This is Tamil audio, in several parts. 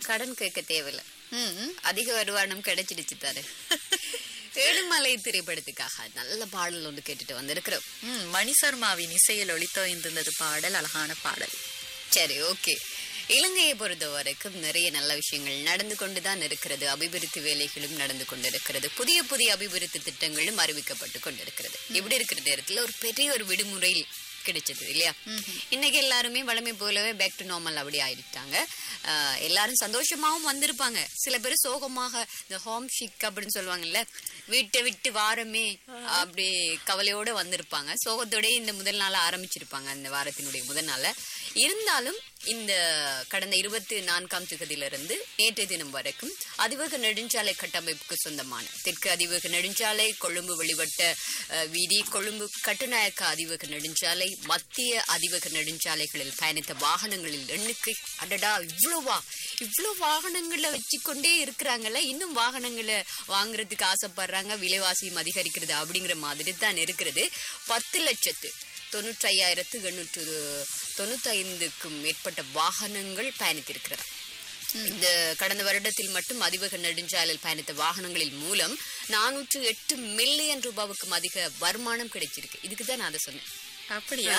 கடன் கேட்க தேவையில்ல ம். அதிக வருமானம் கிடைச்சிடுச்சு தானே ஏழுமலை திரைப்படத்துக்காக நல்ல பாடல் ஒன்று கேட்டுட்டு வந்திருக்கிறோம் ம், மணி சர்மாவின் இசையில் ஒளித்தோய்ந்திருந்தது பாடல் அழகான பாடல் சரி ஓகே இலங்கையை பொறுத்த வரைக்கும் நிறைய நல்ல விஷயங்கள் நடந்து கொண்டுதான் இருக்கிறது அபிவிருத்தி வேலைகளும் நடந்து கொண்டிருக்கிறது புதிய புதிய அபிவிருத்தி திட்டங்களும் அறிவிக்கப்பட்டு கொண்டிருக்கிறது இப்படி இருக்கிற நேரத்துல ஒரு பெரிய ஒரு விடுமுறை கிடைச்சது இல்லையா இன்னைக்கு எல்லாருமே வளமை போலவே பேக் டு நார்மல் அப்படி ஆயிட்டாங்க ஆஹ் எல்லாரும் சந்தோஷமாவும் வந்திருப்பாங்க சில பேர் சோகமாக இந்த ஹோம் ஷிக் அப்படின்னு சொல்லுவாங்கல்ல வீட்டை விட்டு வாரமே அப்படி கவலையோட வந்திருப்பாங்க சோகத்தோடய இந்த முதல் நாள் ஆரம்பிச்சிருப்பாங்க அந்த வாரத்தினுடைய முதல் நாள இருந்தாலும் இந்த கடந்த இருபத்தி நான்காம் திகதியிலிருந்து நேற்றைய தினம் வரைக்கும் அதிவேக நெடுஞ்சாலை கட்டமைப்புக்கு சொந்தமான தெற்கு அதிவேக நெடுஞ்சாலை கொழும்பு வெளிவட்ட அஹ், வீதி கொழும்பு கட்டுநாயக்க அதிவேக நெடுஞ்சாலை மத்திய அதிவேக நெடுஞ்சாலைகளில் பயணித்த வாகனங்களில் எண்ணிக்கை அடடா இவ்வளவா இவ்வளவு வாகனங்களை வச்சுக்கொண்டே இருக்கிறாங்கல்ல இன்னும் வாகனங்களை வாங்குறதுக்கு ஆசைப்படுறாங்க விலைவாசியும் அதிகரிக்கிறது அப்படிங்கிற மாதிரி தான் இருக்கிறது பத்து லட்சத்து தொண்ணூற்றி ஐயாயிரத்து எண்ணூற்று தொண்ணூத்தி ஐந்துக்கும் மேற்பட்ட வாகனங்கள் பயணித்திருக்கிறது இந்த கடந்த வருடத்தில் மட்டும் அதிவேக நெடுஞ்சாலையில் பயணித்த வாகனங்களின் மூலம் நானூற்று எட்டு மில்லியன் ரூபாவுக்கும் அதிக வருமானம் கிடைச்சிருக்கு இதுக்கு தான் நான் அதை சொன்னேன் அப்படியா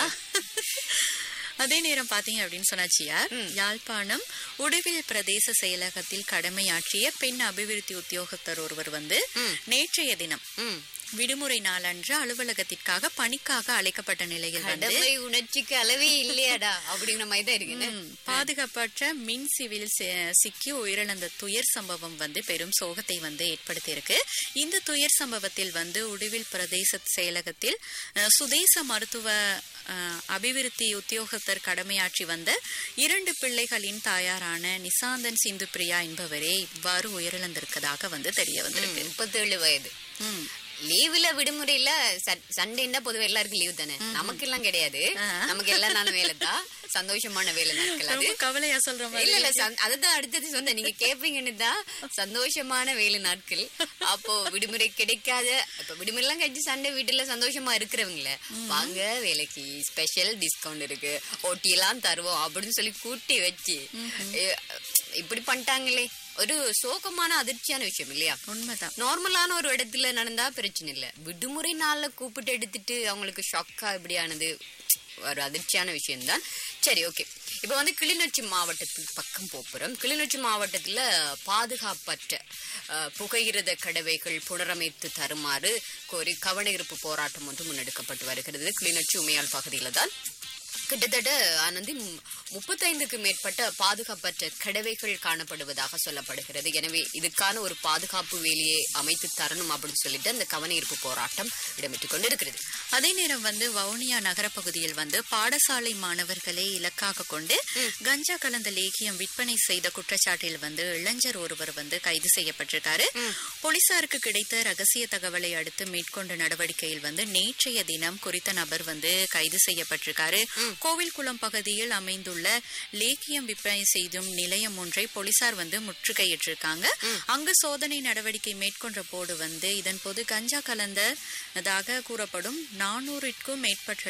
அதே நேரம் பாத்தீங்க அப்படின்னு சொன்னாச்சியார் யாழ்ப்பாணம் உடுவில் பிரதேச செயலகத்தில் கடமையாற்றிய பெண் அபிவிருத்தி உத்தியோகத்தர் ஒருவர் வந்து நேற்றைய தினம் ம். விடுமுறை நாளன்று அலுவலகத்திற்காக பணிக்காக அழைக்கப்பட்ட நிலையில் வந்து கடமை உணர்ச்சிக்கு அளவே இல்லையாடா அப்படிங்கிற மாதிரி தான் இருக்குது ம், பாதுகாப்பற்ற மின் சிவில் சி- சிக்கி உயிரிழந்த துயர் சம்பவம் வந்து பெரும் சோகத்தை வந்து ஏற்படுத்தியிருக்கு இந்த துயர் சம்பவத்தில் வந்து உடுவில் பிரதேச செயலகத்தில் அஹ், சுதேச மருத்துவ அஹ், அபிவிருத்தி உத்தியோகத்தர் கடமையாற்றி வந்த இரண்டு பிள்ளைகளின் தாயாரான நிசாந்தன் சிந்து பிரியா என்பவரே இவ்வாறு உயிரிழந்திருக்கதாக வந்து தெரிய வந்திருக்கு முப்பத்தேழு வயது ம். லீவுல விடுமுறையில சண்டேன்னா பொதுவா எல்லாருக்கும் லீவு தானே நமக்கு எல்லாம் கிடையாது நமக்கு எல்லா நாளும் வேலை தான் சந்தோஷமான வேலை நாட்கள் அது ரொம்ப கவலையா சொல்ற மாதிரி இல்ல இல்ல சந்- அதுதான் அடுத்தது சொன்னேன் நீங்க கேப்பீங்கன்னு தான் சந்தோஷமான வேலை நாட்கள் அப்போ விடுமுறை கிடைக்காத இப்ப விடுமுறை எல்லாம் கழிச்சு சண்டே வீட்டுல சந்தோஷமா இருக்கிறவங்கள வாங்க வேலைக்கு ஸ்பெஷல் டிஸ்கவுண்ட் இருக்கு ஓட்டி எல்லாம் தருவோம் அப்படின்னு சொல்லி கூட்டி வச்சு எ, இப்படி பண்ணிட்டாங்களே ஒரு சோகமான அதிர்ச்சியான விஷயம் இல்லையா உண்மைதான் நார்மலான ஒரு இடத்துல நடந்தா பிரச்சனை இல்ல விடுமுறை நாள்ல கூப்பிட்டு எடுத்துட்டு அவங்களுக்கு ஷாக்கா இப்படியானது ஒரு அதிர்ச்சியான விஷயம்தான் சரி ஓகே இப்போ வந்து கிளிநொச்சி மாவட்டத்துக்கு பக்கம் போப்புறோம் கிளிநொச்சி மாவட்டத்துல பாதுகாப்பற்ற அஹ், புகையிரத கடவைகள் புனரமைத்து தருமாறு கோரி கவனஈர்ப்பு போராட்டம் ஒன்று முன்னெடுக்கப்பட்டு வருகிறது கிளிநொச்சி உமையால் பகுதியில தான் கிட்டத்தட்ட ஆனந்தி மு- முப்பத்தைந்துக்கு மேற்பட்ட பாதுகாப்பற்ற கடவைகள் காணப்படுவதாக சொல்லப்படுகிறது எனவே இதுக்கான ஒரு பாதுகாப்பு வேலியை அமைத்து தரணும் அப்படின்னு சொல்லிட்டு அந்த கவனஈர்ப்பு போராட்டம் இடம்பெற்றுக் கொண்டிருக்கிறது அதே நேரம் வந்து வவுனியா நகர பகுதியில் வந்து பாடசாலை மாணவர்களை இலக்காக கொண்டு கஞ்சா கலந்த லேகியம் விற்பனை செய்த குற்றச்சாட்டில் வந்து இளைஞர் ஒருவர் வந்து கைது செய்யப்பட்டிருக்காரு போலீசாருக்கு கிடைத்த ரகசிய தகவலை அடுத்து மேற்கொண்ட நடவடிக்கையில் வந்து நேற்றைய தினம் குறித்த நபர் வந்து கைது செய்யப்பட்டிருக்காரு கோவில்குளம் பகுதியில் அமைந்துள்ள லேக்கியம் விற்பனை செய்தும் நிலையம் ஒன்றை போலீசார் வந்து முற்றுகையிட்டிருக்காங்க அங்கு சோதனை நடவடிக்கை மேற்கொண்ட போது வந்து இதன் போது கஞ்சா கலந்ததாக கூறப்படும் நானூறுக்கும் மேற்பட்ட